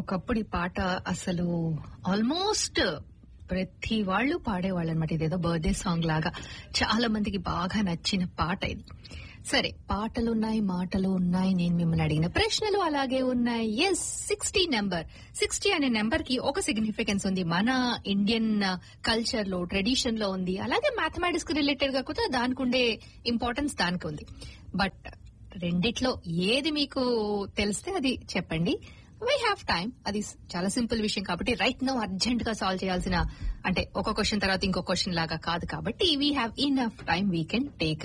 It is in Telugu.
ఒకప్పుడు ఈ పాట అసలు ఆల్మోస్ట్ ప్రతి వాళ్ళు పాడేవాళ్ళు అనమాట ఇదేదో బర్త్డే సాంగ్ లాగా చాలా మందికి బాగా నచ్చిన పాట ఇది సరే పాటలు ఉన్నాయి మాటలు ఉన్నాయి నేను మిమ్మల్ని అడిగిన ప్రశ్నలు అలాగే ఉన్నాయి ఎస్ సిక్స్టీ నెంబర్ సిక్స్టీ అనే నెంబర్ కి ఒక సిగ్నిఫికెన్స్ ఉంది మన ఇండియన్ కల్చర్ లో ట్రెడిషన్ లో ఉంది అలాగే మ్యాథమెటిక్స్ కి రిలేటెడ్ గా కూడా దానికి ఉండే ఇంపార్టెన్స్ దానికి ఉంది బట్ రెండిట్లో ఏది మీకు తెలిస్తే అది చెప్పండి వీ హ్యావ్ టైం అది చాలా సింపుల్ విషయం కాబట్టి రైట్ నో అర్జెంట్ గా సాల్వ్ చేయాల్సిన అంటే ఒక క్వశ్చన్ తర్వాత ఇంకో క్వశ్చన్ లాగా కాదు కాబట్టి we have enough time we can take